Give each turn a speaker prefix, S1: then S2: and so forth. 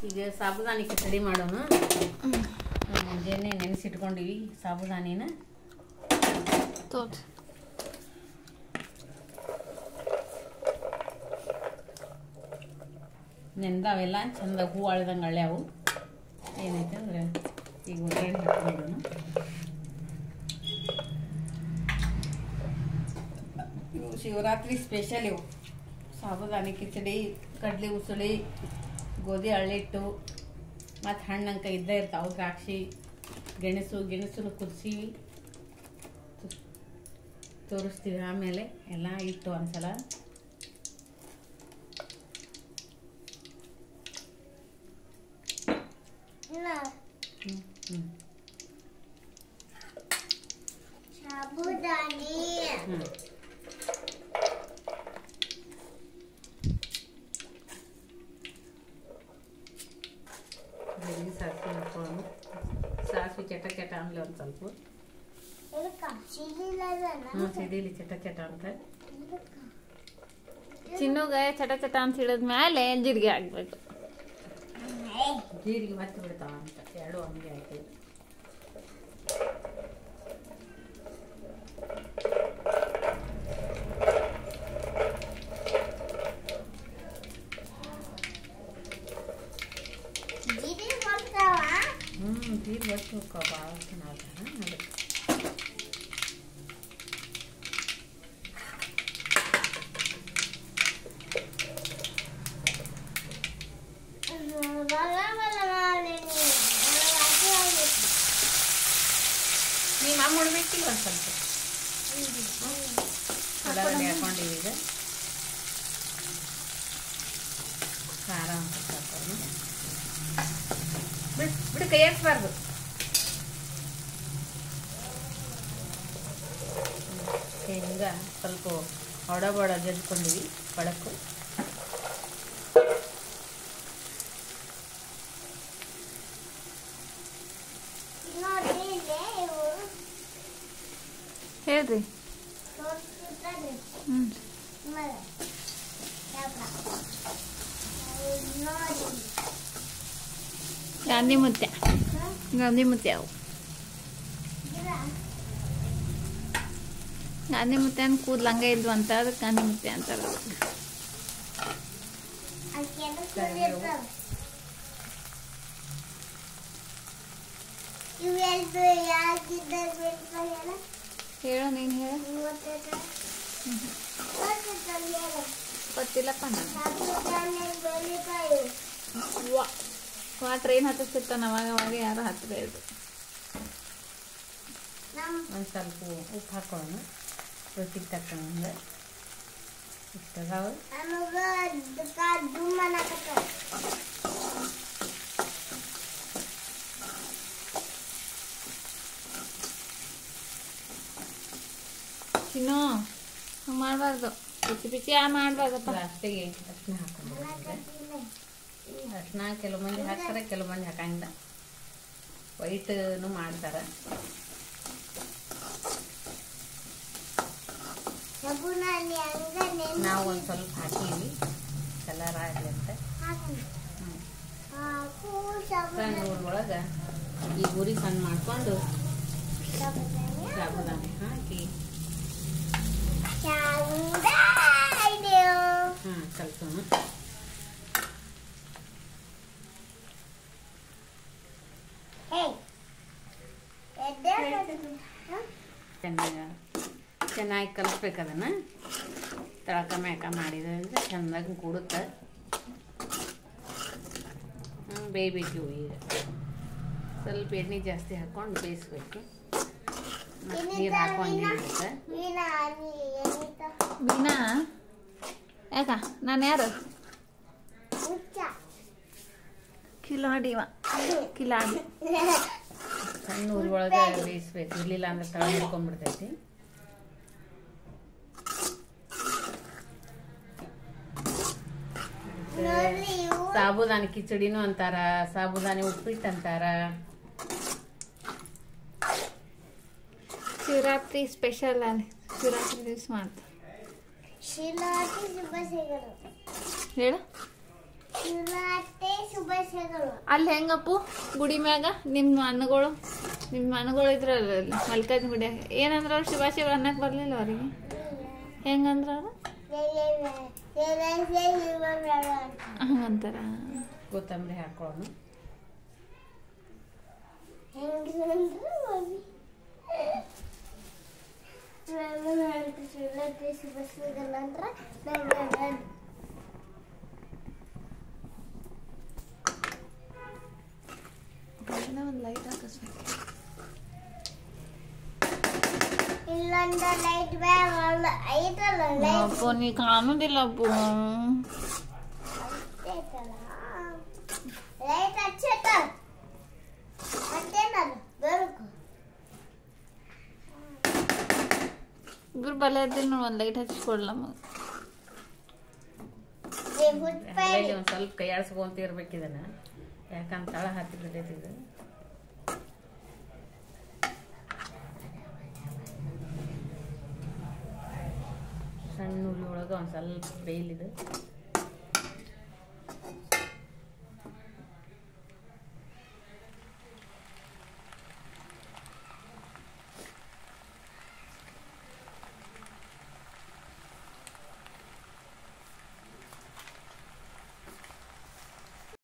S1: ಈಗ ಸಾಬುದಾನಿ ಕಿಚಡಿ ಮಾಡೋಣ ಮುಂಜಾನೆ ನೆನೆಸಿಟ್ಕೊಂಡಿವಿ ಸಾಬುದಾನಿನ
S2: ತೋರ್ಸಿ
S1: ನೆಂದಾವೆಲ್ಲ ಚಂದ ಹೂ ಅಳ್ದಂಗೆ ಅಳ್ಯಾವು ಏನೈತೆ ಅಂದ್ರೆ ಈಗ ಒಗ್ಗರಣೆ ಹಾಕ್ಬಿಡೋಣ ಇವು ಶಿವರಾತ್ರಿ ಸ್ಪೆಷಲ್ ಇವು ಸಾಬುದಾನಿ ಕಿಚಡಿ ಕಡ್ಲಿ ಉಸುಳಿ ಗೋಧಿ ಹಳ್ಳಿಟ್ಟು ಮತ್ತು ಹಣ್ಣಂಕ ಇದ್ದೇ ಇರ್ತಾವೆ ದ್ರಾಕ್ಷಿ ಗೆಣಸು ಗೆಣಸನ್ನು ಕುದಿಸಿ ತೋರಿಸ್ತೀವಿ ಆಮೇಲೆ ಎಲ್ಲ ಇಟ್ಟು ಒಂದ್ಸಲ ಹ್ಮ್ ಹ್ಮ್
S3: ಸಾಬುದಾನಿ
S1: ಹ್ಮ್ ಬೆಳ್ಳಿಗೆ ಸಾಸಿವೆ ಹಾಕೊಳ್ಳೋಣ ಸಾಸಿವೆ ಚಟ ಚಟ ಆಮೇಲೆ ಒಂದು ಸ್ವಲ್ಪ
S3: ಇದಕ್ಕ ಸಿಗಿಲ್ಲದನ
S1: ಹ್ಞೂ ಸಿಡಿಲಿ ಚಟ ಚಟ ಅಂತ
S2: ಚಿನ್ನುಗ ಚಟ ಚಟ ಅಂತ ಹೇಳಿದ್ಮೇಲೆ ಜೀರಿಗೆ ಹಾಕ್ಬೇಕು
S1: ಜೀರಿಗೆ ಮತ್ತೆ ಬಿಡ್ತಾವ ಅಂತ ಎರಡು ಹಂಗೆ ಆಯ್ತು
S3: ಜಿರಿ ಬರ್ತಾವ
S1: ಹ್ಞೂ ಜೀರಿಗೆ ಒಟ್ಟು ಹೋಗ್ತಾವ ಭಾಳ ಚೆನ್ನಾಗ ಅದಕ್ಕೆ
S3: ಬಲ ಬಲ ಮಾಡಿ
S1: ನೀ ಮಾಮೂಲು ಉಳ್ಬೇಕಿಲ್ಲ ಒಂದು ಸ್ವಲ್ಪ ಉಳ್ಳಾಗಡ್ಡಿ ಹಾಕೊಂಡಿವಿ ಈಗ ಖಾರ ಒಂದು ಸ್ವಲ್ಪ ಹಾಕೋಣ ಬಿಡು ಬಿಡು ಕೈ ಹಾಕ್ಸ್ಬಾರ್ದು ಶೇಂಗಾ ಸ್ವಲ್ಪ ಒಡ ಬಡ ಜಜ್ಕೊಂಡಿವಿ ಬಡಕು
S3: ನೋಡಿ ಇಲ್ಲೇ ಇವು
S2: ಹೇಳ್ರಿ
S3: ತೋರಿಸ್ತಿದ್ದಾರೆ
S2: ಹ್ಞೂ
S3: ಮರ ಯಾಕ ನೋಡಿ
S2: ಗಾಂಧಿ ಮುತ್ಯ ಗಾಂಧಿ ಮುತ್ಯ ಅವು
S3: ಗಿಡ
S2: ಗಾಂಧಿ ಮುತ್ಯ ಅಂತ ಕೂದ್ಲಂಗ ಇದ್ವು ಅಂತ ಅದಕ್ಕೆ ಗಾಂಧಿ ಮುತ್ಯ ಅಂತಾರ
S3: ಆ ಕೆಲಸ ಇವೆಲ್ದು ಯಾಕಿದ್ದ ಬೆಳ್ಕೊಳ್ಳಲ್ಲ
S2: ಹೇಳು ನೀನು ಹೇಳು
S3: ಮೂವತ್ತೈದು ಮೂವತ್ತೈದು ಹೇಳು
S2: ಗೊತ್ತಿಲ್ಲಪ್ಪ ನಾನು
S3: ಸಾಬುದಾನಿ ಬೆಳಿತಾಯಿ
S2: ವಾ ವಾ ಟ್ರೈನ್ ಹತ್ತಿಸ್ತಿರ್ತಾನೆ ಅವಾಗ ಅವಾಗ ಯಾರು ಹತ್ತಿರ ಇದು
S3: ನಮ್ಮ
S1: ಒಂದು ಸ್ವಲ್ಪ ಉಪ್ಪು ಹಾಕೊಳ್ಳೋಣ ರುಚಿಗೆ ತಕ್ಕಂಗೆ ಇಷ್ಟು ಅದಾವ
S3: ನಮಗ ಅದಕ್ಕ ದುಮ್ ಅನ್ನಕತ್ತಾವ
S2: ಚಿನ್ನು ಹಂಗೆ ಮಾಡಬಾರ್ದು ಬಿಸಿ ಬಿಸಿ ಆ ಮಾಡಬಾರ್ದಪ್ಪ
S1: ಲಾಸ್ಟಿಗೆ ಅರ್ಶಿನ ಹಾಕೊಂಡ್ಬಿಡ್ತಾರೆ ಅರ್ಶಿನ ಕೆಲವು ಮಂದಿ ಹಾಕ್ತಾರೆ ಕೆಲವು ಮಂದಿ ಹಾಕಂಗಿಲ್ಲ ವೈಟ್ನು ಮಾಡ್ತಾರೆ
S3: ಸಾಬುದಾನಿ ಹಂಗ ನೆನ್ಸಿ
S1: ನಾವು ಒಂದು ಸ್ವಲ್ಪ ಹಾಕೀವಿ ಕಲರ್ ಆಗಲಿ ಅಂತ
S3: ಹಾಕು
S1: ಹ್ಮ್.
S3: ಹಾಕು
S1: ಸಣ್ಣ
S3: ಸಾಬುದಾನಿ
S1: ಊರೊಳಗೆ ಈ ಗುರಿ ಸಣ್ಣ ಮಾಡ್ಕೊಂಡು
S3: ಸಾಬುದಾನಿ
S1: ಸಾಬುದಾನಿ ಹಾಕಿ
S3: ಸಾಬುದಾನಿ
S1: ಹಾಂ ಕಲ್ಸೋಣ
S3: ಹೇಯ್ ಎದ್ದೆ ಹ?
S1: ಚೆನ್ನಾಗಿ ಚೆನ್ನಾಗಿ ಕಲಿಸ್ಬೇಕು ಅದನ್ನು ತಳಕ ಮ್ಯಾಕ ಮಾಡಿದ್ರೆ ಚೆಂದಾಗಿ ಕೂಡುತ್ತೆ ಹ್ಮ್, ಬೇಯ್ಬೇಕು ಇವು ಈಗ ಸ್ವಲ್ಪ ಎಣ್ಣೆ ಜಾಸ್ತಿ ಹಾಕೊಂಡು ಬೇಯಿಸ್ಬೇಕು ಮತ್ತು ನೀರು ಹಾಕೊಂಡಿರುತ್ತೆ
S3: ವೀಣಾ ನೀ ಏನಿತ್ತ
S2: ಬೀನಾ ಯಾಕ ನಾನು ಯಾರು
S3: ಹುಚ್ಚ
S2: ಕಿಲಾಡಿವ ಕಿಲಾಡಿ
S1: ಸಣ್ಣ ಊರೊಳಗೆ ಬೇಯಿಸ್ಬೇಕು ಇರ್ಲಿಲ್ಲ ಅಂದ್ರೆ ತಳ ಹಿಡ್ಕೊಂಡ್ಬಿಡ್ತೈತಿ
S3: ನೋಡ್ರಿ ಇವು
S1: ಸಾಬುದಾನಿ ಕಿಚಡಿನೂ ಅಂತಾರ ಸಾಬುದಾನಿ ಉಪ್ಪಿಟ್ಟು ಅಂತಾರ
S2: ಶಿವರಾತ್ರಿ ಸ್ಪೆಷಲ್ ಅಲ್ಲಿ ಶಿವರಾತ್ರಿ ದಿವಸ ಮಾಡ್ತಾರೆ
S3: ಶಿಲಾಟಿ ಶುಭ ಸಿಗರು
S2: ಹೇಳು
S3: ಶಿಲಾಟಿ ಶುಭ ಸಿಗರು ಆಗಲ್ಲ
S2: ಅಲ್ಲಿ ಹೆಂಗಪ್ಪು ಗುಡಿ ಮ್ಯಾಗ ನಿಮ್ಮ ಅಣ್ಣಗಳು ನಿಮ್ಮ ಅಣ್ಣಗಳು ಇದ್ರಲ್ಲ ಅಲ್ಲಿ ಮಲ್ಕಾಜ್ ಗುಡಿಯಾಗ ಏನಂದ್ರ ಅವ್ರು ಶಿವ ಶಿವ ಅನ್ನಕ್ ಬರ್ಲಿಲ್ಲ ಅವ್ರಿಗೆ ಹೆಂಗಂದ್ರ ಅವ್ರು ಹಂಗಂತಾರ
S1: ಕೊತ್ತಂಬರಿ ಹಾಕೊಳ್ಳೋಣ
S2: ಒಂದು ಲೈಟ್ ಹಾಕಿಸ್ಬೇಕು
S3: ಇಲ್ಲೊಂದು ಲೈಟ್ ಬ್ಯಾಗ್ ಐತಲ್ಲ ಲೈಟ್
S2: ಅಪ್ಪು ನೀ ಕಾಣುದಿಲ್ಲ ಅಪ್ಪು
S3: ಐತಲ್ಲ ಲೈಟ್ ಹಚ್ಚತ್ತ ಮತ್ತೇನದು ಬೆಳಕು
S2: ಇಬ್ರು ಬಲೆ ಇದ್ದೀರಿ ನೋಡಿ ಒಂದು ಲೈಟ್ ಹಚ್ಚಿಕೊಡ್ಲ ನಮಗೆ
S3: ಏ ಹುಟ್ಪಾಯಿ
S1: ಹಳ್ಳಿಲಿ ಒಂದು ಸ್ವಲ್ಪ ಕೈ ಆಡಿಸ್ಕೊಂತ ಇರ್ಬೇಕು ಇದನ್ನ ಯಾಕಂತ ತಳ ಹತ್ತಿ ಬಿಟ್ಟೈತಿ ಇದು ಸಣ್ಣ ಉರಿ ಒಳಗೆ ಒಂದು ಸ್ವಲ್ಪ ಬೇಯ್ಲಿದು